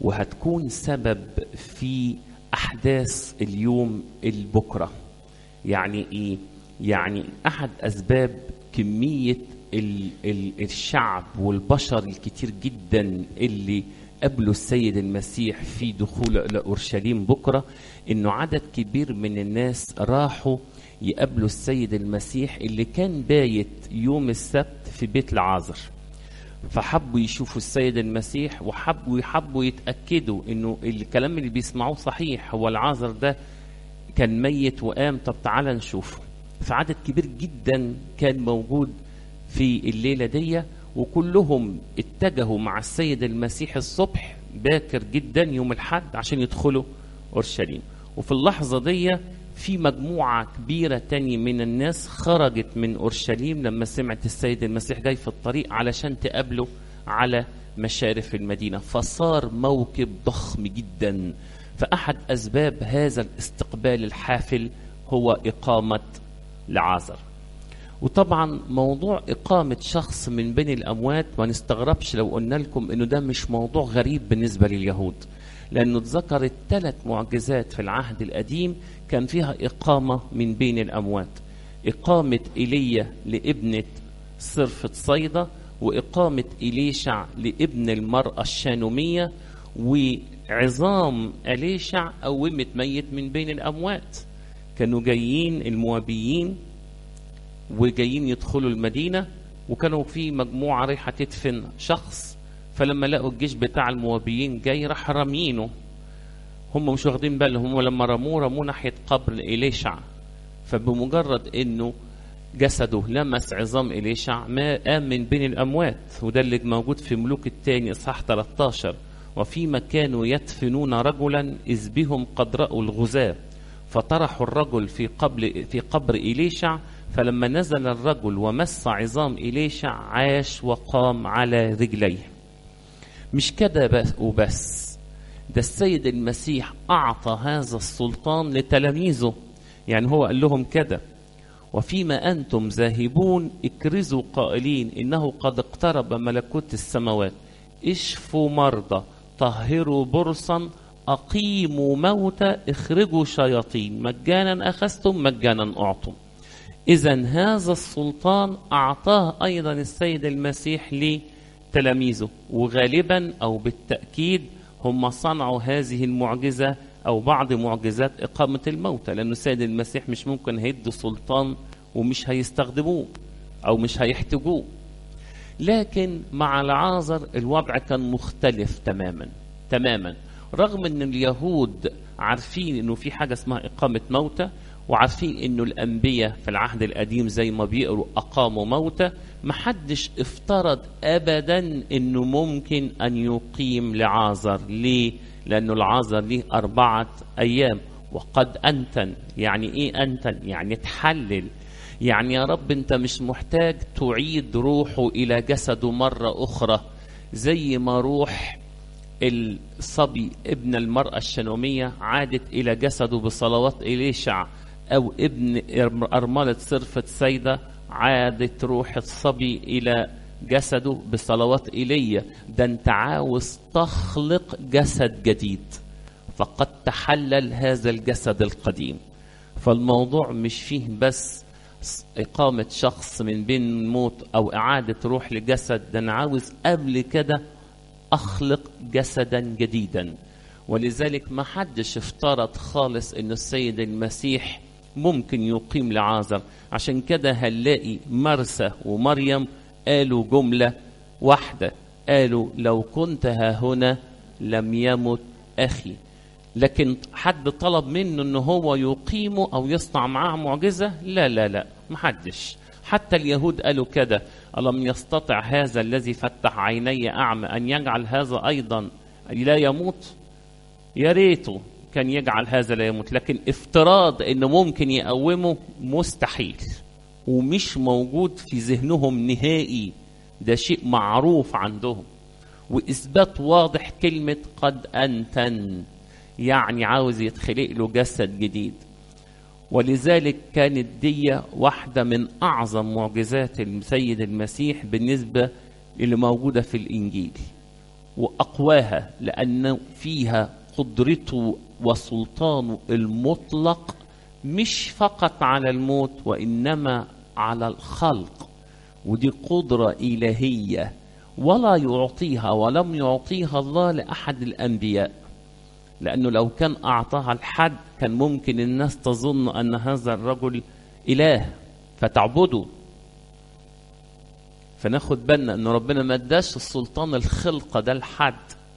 وهتكون سبب في احداث اليوم البكره يعني ايه يعني احد اسباب كميه ال ال الشعب والبشر الكتير جدا اللي قابلوا السيد المسيح في دخول الى اورشليم بكره انه عدد كبير من الناس راحوا يقابلوا السيد المسيح اللي كان بايت يوم السبت في بيت العازر فحبوا يشوفوا السيد المسيح وحبوا يحبوا يتاكدوا انه الكلام اللي بيسمعوه صحيح هو العازر ده كان ميت وقام طب تعالى نشوفه فعدد كبير جدا كان موجود في الليله دي وكلهم اتجهوا مع السيد المسيح الصبح باكر جدا يوم الحد عشان يدخلوا اورشليم وفي اللحظه دي في مجموعة كبيرة تانية من الناس خرجت من أورشليم لما سمعت السيد المسيح جاي في الطريق علشان تقابله على مشارف المدينة فصار موكب ضخم جدا فأحد أسباب هذا الاستقبال الحافل هو إقامة لعازر وطبعا موضوع إقامة شخص من بين الأموات ما نستغربش لو قلنا لكم إنه ده مش موضوع غريب بالنسبة لليهود لأنه اتذكرت ثلاث معجزات في العهد القديم كان فيها إقامة من بين الأموات إقامة إيليا لابنة صرفة صيدا وإقامة إليشع لابن المرأة الشانومية وعظام أليشع قومت ميت من بين الأموات كانوا جايين الموابيين وجايين يدخلوا المدينة وكانوا في مجموعة رايحة تدفن شخص فلما لقوا الجيش بتاع الموابيين جاي راح رامينه هم مش واخدين بالهم هم لما رموه رموه ناحية قبر إليشع فبمجرد انه جسده لمس عظام إليشع ما قام من بين الأموات وده اللي موجود في ملوك الثاني إصحاح 13 وفيما كانوا يدفنون رجلا إذ بهم قد رأوا الغزاة فطرحوا الرجل في قبل في قبر إليشع فلما نزل الرجل ومس عظام إليشع عاش وقام على رجليه مش كده بس وبس ده السيد المسيح أعطى هذا السلطان لتلاميذه يعني هو قال لهم كده وفيما أنتم ذاهبون اكرزوا قائلين إنه قد اقترب ملكوت السماوات اشفوا مرضى طهروا برصا أقيموا موتى اخرجوا شياطين مجانا أخذتم مجانا أعطوا إذا هذا السلطان أعطاه أيضا السيد المسيح لتلاميذه وغالبا أو بالتأكيد هم صنعوا هذه المعجزة أو بعض معجزات إقامة الموتى لأن السيد المسيح مش ممكن هيدوا سلطان ومش هيستخدموه أو مش هيحتاجوه لكن مع العازر الوضع كان مختلف تماما تماما رغم ان اليهود عارفين انه في حاجه اسمها اقامه موتى وعارفين انه الانبياء في العهد القديم زي ما بيقروا اقاموا موتى محدش افترض ابدا انه ممكن ان يقيم لعازر ليه لانه العازر ليه اربعه ايام وقد انتن يعني ايه انتن يعني تحلل يعني يا رب انت مش محتاج تعيد روحه الى جسده مره اخرى زي ما روح الصبي ابن المرأة الشنومية عادت إلى جسده بصلوات إليشع أو ابن أرملة صرفة سيدة عادت روح الصبي إلى جسده بصلوات إيليا ده أنت عاوز تخلق جسد جديد فقد تحلل هذا الجسد القديم فالموضوع مش فيه بس إقامة شخص من بين الموت أو إعادة روح لجسد ده أنا عاوز قبل كده أخلق جسدا جديدا ولذلك ما حدش افترض خالص أن السيد المسيح ممكن يقيم لعازر عشان كده هنلاقي مرسى ومريم قالوا جملة واحدة قالوا لو كنت ها هنا لم يمت أخي لكن حد طلب منه ان هو يقيمه او يصنع معاه معجزه لا لا لا محدش حتى اليهود قالوا كده ألم يستطع هذا الذي فتح عيني أعمى أن يجعل هذا أيضا لا يموت يا ريته كان يجعل هذا لا يموت لكن افتراض انه ممكن يقومه مستحيل ومش موجود في ذهنهم نهائي ده شيء معروف عندهم واثبات واضح كلمه قد انتن يعني عاوز يتخلق له جسد جديد ولذلك كانت دي واحدة من أعظم معجزات السيد المسيح بالنسبة اللي موجودة في الإنجيل وأقواها لأن فيها قدرته وسلطانه المطلق مش فقط على الموت وإنما على الخلق ودي قدرة إلهية ولا يعطيها ولم يعطيها الله لأحد الأنبياء لأنه لو كان أعطاها لحد كان ممكن الناس تظن أن هذا الرجل إله فتعبده فناخد بالنا أن ربنا ما اداش السلطان الخلقة ده لحد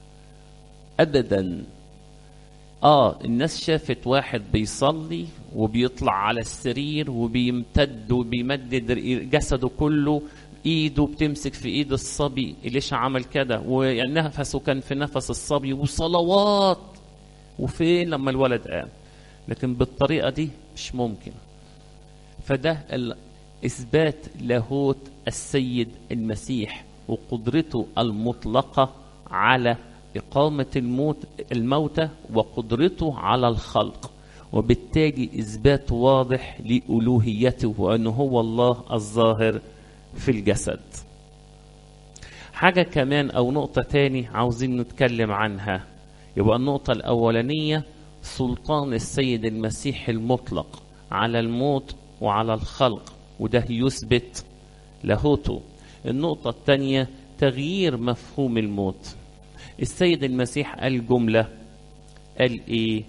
أبدا آه الناس شافت واحد بيصلي وبيطلع على السرير وبيمتد وبيمدد جسده كله ايده بتمسك في ايد الصبي ليش عمل كده ونفسه كان في نفس الصبي وصلوات وفين لما الولد قام لكن بالطريقه دي مش ممكن فده اثبات لاهوت السيد المسيح وقدرته المطلقه على اقامه الموت الموتى وقدرته على الخلق وبالتالي اثبات واضح لالوهيته وانه هو الله الظاهر في الجسد حاجة كمان أو نقطة تاني عاوزين نتكلم عنها يبقى النقطة الأولانية سلطان السيد المسيح المطلق على الموت وعلى الخلق وده يثبت لاهوته النقطة الثانية تغيير مفهوم الموت السيد المسيح قال جملة قال إيه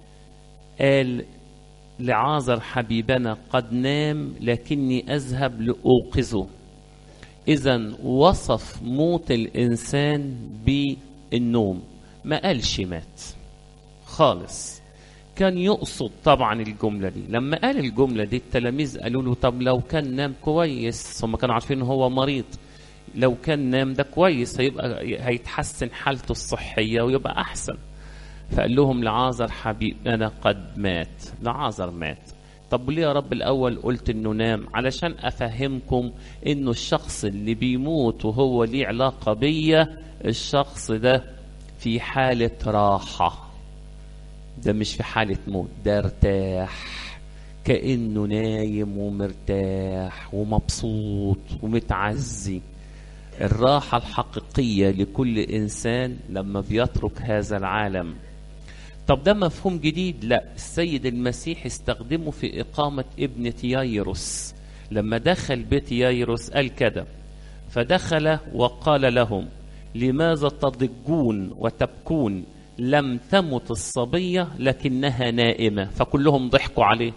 قال لعازر حبيبنا قد نام لكني أذهب لأوقظه إذا وصف موت الإنسان بالنوم ما قالش مات خالص كان يقصد طبعا الجملة دي لما قال الجملة دي التلاميذ قالوا له طب لو كان نام كويس هم كانوا عارفين هو مريض لو كان نام ده كويس هيبقى هيتحسن حالته الصحية ويبقى أحسن فقال لهم لعازر حبيب أنا قد مات لعازر مات طب ليه يا رب الأول قلت إنه نام علشان أفهمكم إنه الشخص اللي بيموت وهو ليه علاقة بيا الشخص ده في حالة راحة ده مش في حالة موت ده ارتاح كأنه نايم ومرتاح ومبسوط ومتعزي الراحة الحقيقية لكل إنسان لما بيترك هذا العالم طب ده مفهوم جديد لا السيد المسيح استخدمه في إقامة ابنة يايروس لما دخل بيت يايروس قال كده فدخل وقال لهم لماذا تضجون وتبكون لم تمت الصبية لكنها نائمة فكلهم ضحكوا عليه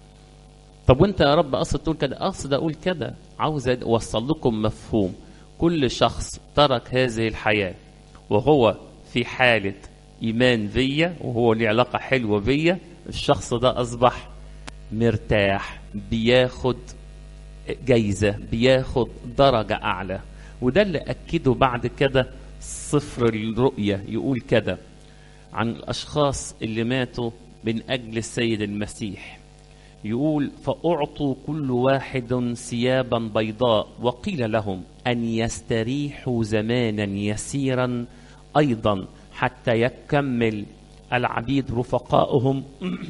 طب وانت يا رب قصد تقول كده قصد اقول كده عاوز اوصل لكم مفهوم كل شخص ترك هذه الحياة وهو في حالة إيمان بيا وهو ليه علاقة حلوة بيا الشخص ده أصبح مرتاح بياخد جايزة بياخد درجة أعلى وده اللي أكده بعد كده صفر الرؤية يقول كده عن الأشخاص اللي ماتوا من أجل السيد المسيح يقول فأعطوا كل واحد ثيابا بيضاء وقيل لهم أن يستريحوا زمانا يسيرا أيضا حتى يكمل العبيد رفقائهم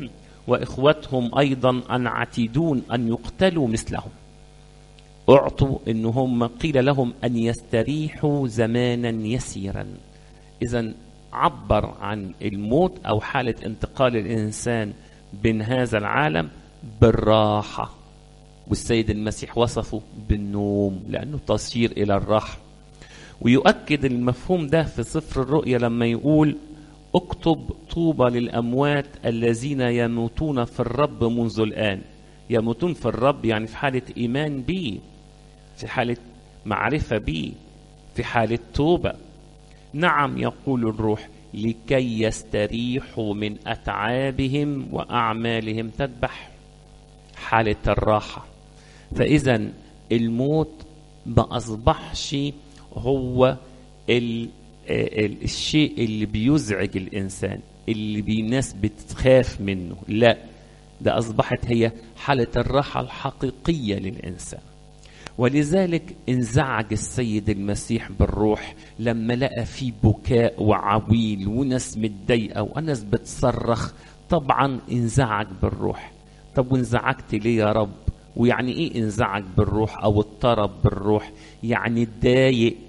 وإخوتهم أيضا أن عتيدون أن يقتلوا مثلهم أعطوا أن هم قيل لهم أن يستريحوا زمانا يسيرا إذا عبر عن الموت أو حالة انتقال الإنسان بين هذا العالم بالراحة والسيد المسيح وصفه بالنوم لأنه تشير إلى الراحة ويؤكد المفهوم ده في سفر الرؤيا لما يقول اكتب طوبى للأموات الذين يموتون في الرب منذ الآن يموتون في الرب يعني في حالة إيمان به في حالة معرفة به في حالة توبة نعم يقول الروح لكي يستريحوا من أتعابهم وأعمالهم تذبح حالة الراحة فإذا الموت ما أصبحش هو ال ال الشيء اللي بيزعج الإنسان اللي الناس بتخاف منه لا ده أصبحت هي حالة الراحة الحقيقية للإنسان ولذلك انزعج السيد المسيح بالروح لما لقى في بكاء وعويل وناس متضايقه وناس بتصرخ طبعا انزعج بالروح طب وانزعجت ليه يا رب ويعني ايه انزعج بالروح او اضطرب بالروح يعني اتضايق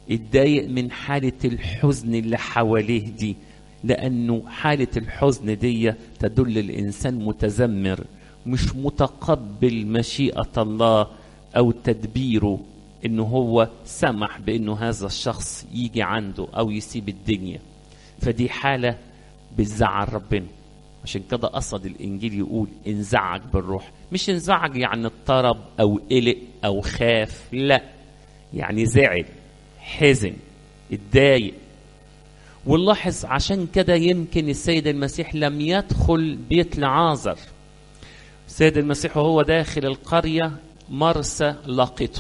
اتضايق من حالة الحزن اللي حواليه دي لأنه حالة الحزن دي تدل الإنسان متذمر مش متقبل مشيئة الله أو تدبيره إنه هو سمح بإنه هذا الشخص يجي عنده أو يسيب الدنيا فدي حالة بتزعل ربنا عشان كده قصد الإنجيل يقول انزعج بالروح مش انزعج يعني اضطرب أو قلق أو خاف لا يعني زعل حزن اتضايق ونلاحظ عشان كده يمكن السيد المسيح لم يدخل بيت لعازر السيد المسيح وهو داخل القرية مرسى لقته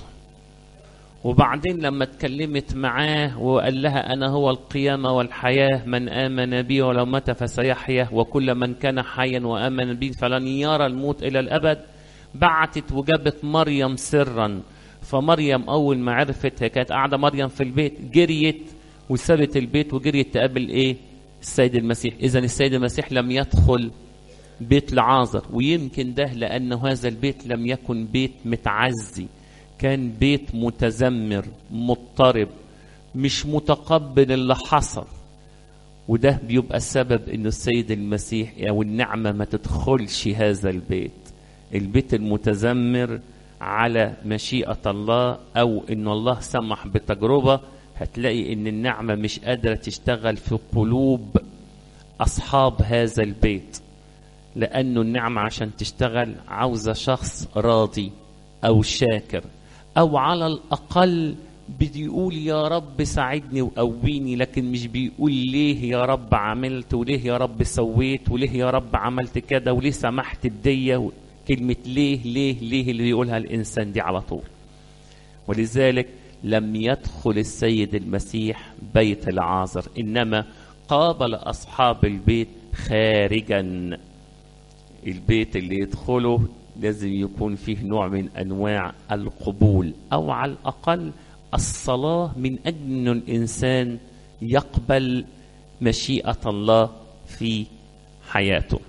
وبعدين لما اتكلمت معاه وقال لها أنا هو القيامة والحياة من آمن بي ولو مات فسيحيا وكل من كان حيا وآمن بي فلن يرى الموت إلى الأبد بعتت وجابت مريم سرا فمريم أول ما عرفت هي كانت قاعدة مريم في البيت جريت وسابت البيت وجريت تقابل إيه السيد المسيح إذا السيد المسيح لم يدخل بيت لعازر ويمكن ده لأن هذا البيت لم يكن بيت متعزي كان بيت متذمر مضطرب مش متقبل اللي حصل وده بيبقى السبب ان السيد المسيح او النعمه ما تدخلش هذا البيت البيت المتذمر على مشيئه الله او ان الله سمح بتجربه هتلاقي ان النعمه مش قادره تشتغل في قلوب اصحاب هذا البيت لانه النعمه عشان تشتغل عاوزه شخص راضي او شاكر او على الاقل بيقول يا رب ساعدني وقويني لكن مش بيقول ليه يا رب عملت وليه يا رب سويت وليه يا رب عملت كده وليه سمحت بدية كلمة ليه ليه ليه اللي بيقولها الإنسان دي على طول ولذلك لم يدخل السيد المسيح بيت العازر إنما قابل أصحاب البيت خارجا البيت اللي يدخله لازم يكون فيه نوع من انواع القبول او على الاقل الصلاه من اجل ان الانسان يقبل مشيئه الله في حياته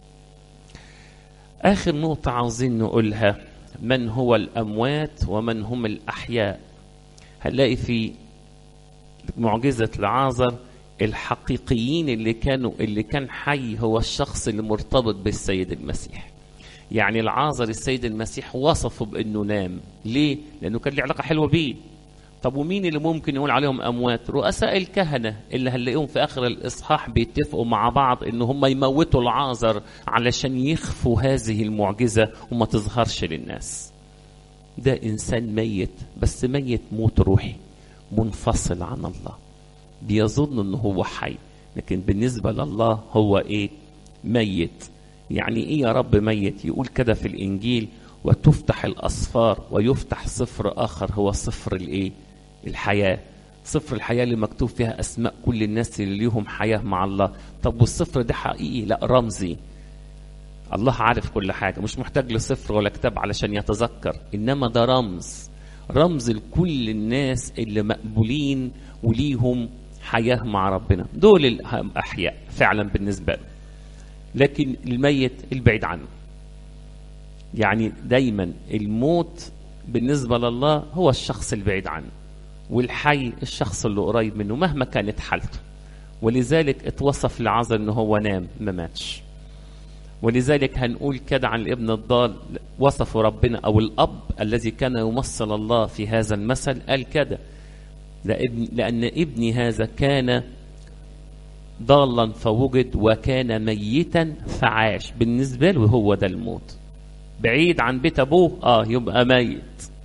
اخر نقطه عاوزين نقولها من هو الاموات ومن هم الاحياء هنلاقي في معجزه العازر الحقيقيين اللي كانوا اللي كان حي هو الشخص اللي مرتبط بالسيد المسيح يعني العازر السيد المسيح وصفه بانه نام ليه لانه كان له علاقه حلوه بيه طب ومين اللي ممكن يقول عليهم اموات رؤساء الكهنه اللي هنلاقيهم في اخر الاصحاح بيتفقوا مع بعض ان هم يموتوا العازر علشان يخفوا هذه المعجزه وما تظهرش للناس ده انسان ميت بس ميت موت روحي منفصل عن الله بيظن انه هو حي لكن بالنسبه لله هو ايه ميت يعني ايه يا رب ميت يقول كده في الانجيل وتفتح الاصفار ويفتح صفر اخر هو صفر الايه الحياه صفر الحياه اللي مكتوب فيها اسماء كل الناس اللي ليهم حياه مع الله طب والصفر ده حقيقي لا رمزي الله عارف كل حاجه مش محتاج لصفر ولا كتاب علشان يتذكر انما ده رمز رمز لكل الناس اللي مقبولين وليهم حياه مع ربنا دول الاحياء فعلا بالنسبه له لكن الميت البعيد عنه يعني دايما الموت بالنسبة لله هو الشخص البعيد عنه والحي الشخص اللي قريب منه مهما كانت حالته ولذلك اتوصف لعازر ان هو نام ما ماتش ولذلك هنقول كده عن الابن الضال وصفه ربنا او الاب الذي كان يمثل الله في هذا المثل قال كده لان ابني هذا كان ضالا فوجد وكان ميتا فعاش بالنسبة له هو ده الموت بعيد عن بيت أبوه آه يبقى ميت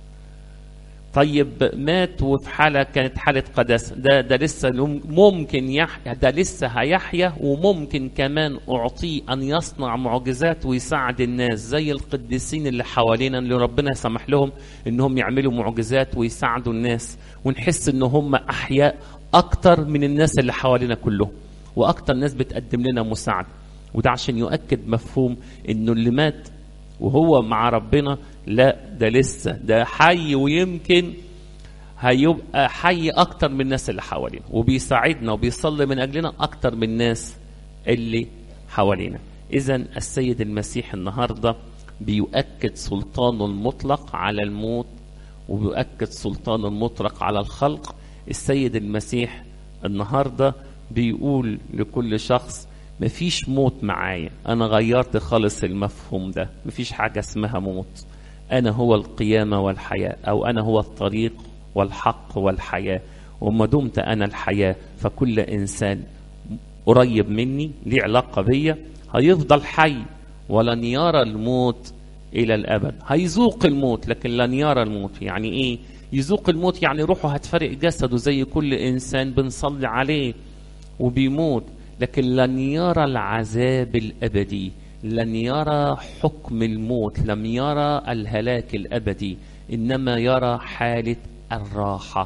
طيب مات وفي حالة كانت حالة قداسة ده ده لسه ممكن يحيا ده لسه هيحيا وممكن كمان أعطيه أن يصنع معجزات ويساعد الناس زي القديسين اللي حوالينا اللي ربنا سمح لهم إنهم يعملوا معجزات ويساعدوا الناس ونحس إن هم أحياء أكتر من الناس اللي حوالينا كلهم واكتر ناس بتقدم لنا مساعده وده عشان يؤكد مفهوم انه اللي مات وهو مع ربنا لا ده لسه ده حي ويمكن هيبقى حي اكتر من الناس اللي حوالينا وبيساعدنا وبيصلي من اجلنا اكتر من الناس اللي حوالينا اذا السيد المسيح النهارده بيؤكد سلطانه المطلق على الموت وبيؤكد سلطانه المطلق على الخلق السيد المسيح النهارده بيقول لكل شخص مفيش موت معايا انا غيرت خالص المفهوم ده مفيش حاجه اسمها موت انا هو القيامه والحياه او انا هو الطريق والحق والحياه وما دمت انا الحياه فكل انسان قريب مني ليه علاقه بيا هيفضل حي ولن يرى الموت الى الابد هيذوق الموت لكن لن يرى الموت يعني ايه يذوق الموت يعني روحه هتفرق جسده زي كل انسان بنصلي عليه وبيموت لكن لن يرى العذاب الابدي لن يرى حكم الموت لم يرى الهلاك الابدي انما يرى حاله الراحه